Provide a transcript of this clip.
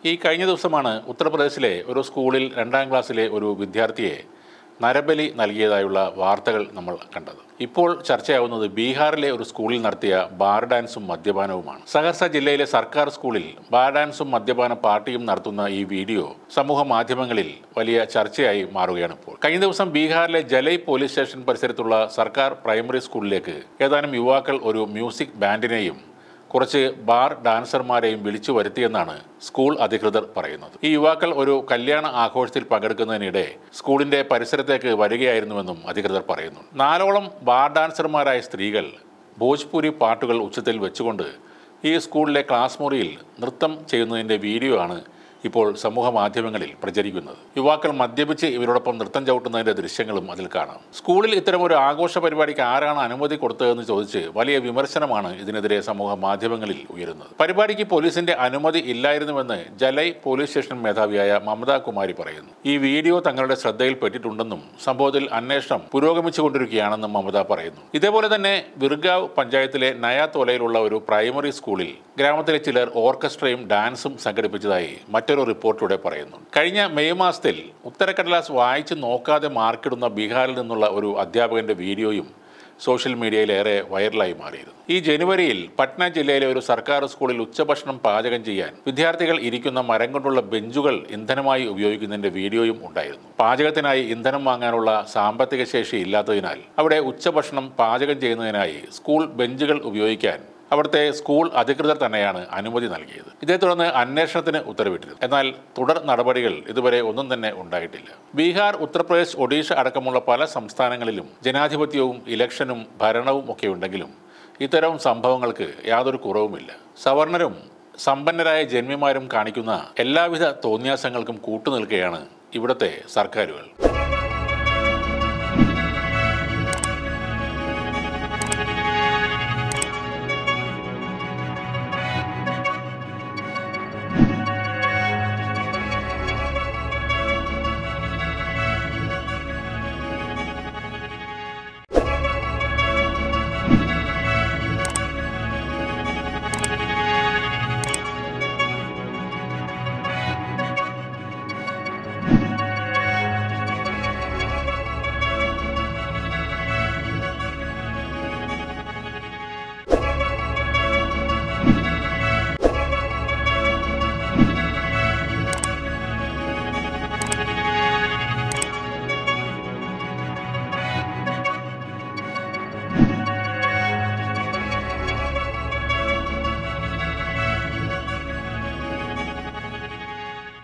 ഈ കഴിഞ്ഞ ദിവസമാണ് ഉത്തർപ്രദേശിലെ ഒരു സ്കൂളിൽ രണ്ടാം ക്ലാസ്സിലെ ഒരു വിദ്യാർത്ഥിയെ നരബലി നൽകിയതായുള്ള വാർത്തകൾ നമ്മൾ കണ്ടത് ഇപ്പോൾ ചർച്ചയാവുന്നത് ബീഹാറിലെ ഒരു സ്കൂളിൽ നടത്തിയ ബാർ ഡാൻസും മദ്യപാനവുമാണ് സഹർസ ജില്ലയിലെ സർക്കാർ സ്കൂളിൽ ബാർ ഡാൻസും മദ്യപാന പാർട്ടിയും നടത്തുന്ന ഈ വീഡിയോ സമൂഹ മാധ്യമങ്ങളിൽ വലിയ ചർച്ചയായി മാറുകയാണ് ഇപ്പോൾ കഴിഞ്ഞ ദിവസം ബീഹാറിലെ ജലൈ പോലീസ് സ്റ്റേഷൻ പരിസരത്തുള്ള സർക്കാർ പ്രൈമറി സ്കൂളിലേക്ക് ഏതാനും യുവാക്കൾ ഒരു മ്യൂസിക് ബാൻഡിനെയും കുറച്ച് ബാർ ഡാൻസർമാരെയും വിളിച്ചു വരുത്തിയെന്നാണ് സ്കൂൾ അധികൃതർ പറയുന്നത് ഈ യുവാക്കൾ ഒരു കല്യാണ ആഘോഷത്തിൽ പങ്കെടുക്കുന്നതിനിടെ സ്കൂളിന്റെ പരിസരത്തേക്ക് വരികയായിരുന്നുവെന്നും അധികൃതർ പറയുന്നു നാലോളം ബാർ ഡാൻസർമാരായ സ്ത്രീകൾ ഭോജ്പുരി പാട്ടുകൾ ഉച്ചത്തിൽ വെച്ചുകൊണ്ട് ഈ സ്കൂളിലെ ക്ലാസ് മുറിയിൽ നൃത്തം ചെയ്യുന്നതിൻ്റെ വീഡിയോ ആണ് ഇപ്പോൾ സമൂഹ മാധ്യമങ്ങളിൽ പ്രചരിക്കുന്നത് യുവാക്കൾ മദ്യപിച്ച് ഇവരോടൊപ്പം നൃത്തം ചവിട്ടുന്നതിന്റെ ദൃശ്യങ്ങളും അതിൽ കാണാം സ്കൂളിൽ ഇത്തരം ഒരു ആഘോഷ പരിപാടിക്ക് ആരാണ് അനുമതി കൊടുത്തതെന്ന് ചോദിച്ച് വലിയ വിമർശനമാണ് ഇതിനെതിരെ സമൂഹ മാധ്യമങ്ങളിൽ ഉയരുന്നത് പരിപാടിക്ക് പോലീസിന്റെ അനുമതി ഇല്ലായിരുന്നുവെന്ന് ജലൈ പോലീസ് സ്റ്റേഷൻ മേധാവിയായ മമതാ കുമാരി പറയുന്നു ഈ വീഡിയോ തങ്ങളുടെ ശ്രദ്ധയിൽപ്പെട്ടിട്ടുണ്ടെന്നും സംഭവത്തിൽ അന്വേഷണം പുരോഗമിച്ചുകൊണ്ടിരിക്കുകയാണെന്നും മമത പറയുന്നു ഇതേപോലെ തന്നെ വിർഗാവ് പഞ്ചായത്തിലെ നയാത്തോലയിലുള്ള ഒരു പ്രൈമറി സ്കൂളിൽ ഗ്രാമത്തിലെ ചിലർ ഓർക്കസ്ട്രയും ഡാൻസും സംഘടിപ്പിച്ചതായി മറ്റൊരു റിപ്പോർട്ടിലൂടെ പറയുന്നു കഴിഞ്ഞ മെയ് മാസത്തിൽ ഉത്തരക്കടലാസ് വായിച്ച് നോക്കാതെ മാർക്കിടുന്ന ബീഹാറിൽ നിന്നുള്ള ഒരു അധ്യാപകന്റെ വീഡിയോയും സോഷ്യൽ മീഡിയയിൽ ഏറെ വൈറലായി മാറിയിരുന്നു ഈ ജനുവരിയിൽ പട്ന ജില്ലയിലെ ഒരു സർക്കാർ സ്കൂളിൽ ഉച്ചഭക്ഷണം പാചകം ചെയ്യാൻ വിദ്യാർത്ഥികൾ ഇരിക്കുന്ന മരം കൊണ്ടുള്ള ബെഞ്ചുകൾ ഇന്ധനമായി ഉപയോഗിക്കുന്നതിന്റെ വീഡിയോയും ഉണ്ടായിരുന്നു പാചകത്തിനായി ഇന്ധനം വാങ്ങാനുള്ള സാമ്പത്തിക ശേഷി ഇല്ലാത്തതിനാൽ അവിടെ ഉച്ചഭക്ഷണം പാചകം ചെയ്യുന്നതിനായി സ്കൂൾ ബെഞ്ചുകൾ ഉപയോഗിക്കാൻ അവിടുത്തെ സ്കൂൾ അധികൃതർ തന്നെയാണ് അനുമതി നൽകിയത് ഇതേ തുടർന്ന് അന്വേഷണത്തിന് ഉത്തരവിട്ടിരുന്നു എന്നാൽ തുടർ നടപടികൾ ഇതുവരെ ഒന്നും തന്നെ ഉണ്ടായിട്ടില്ല ബീഹാർ ഉത്തർപ്രദേശ് ഒഡീഷ അടക്കമുള്ള പല സംസ്ഥാനങ്ങളിലും ജനാധിപത്യവും ഇലക്ഷനും ഭരണവും ഒക്കെ ഉണ്ടെങ്കിലും ഇത്തരം സംഭവങ്ങൾക്ക് യാതൊരു കുറവുമില്ല സവർണരും സമ്പന്നരായ ജന്മിമാരും കാണിക്കുന്ന എല്ലാവിധ തോന്നിയാസങ്ങൾക്കും കൂട്ടുനിൽക്കുകയാണ് ഇവിടുത്തെ സർക്കാരുകൾ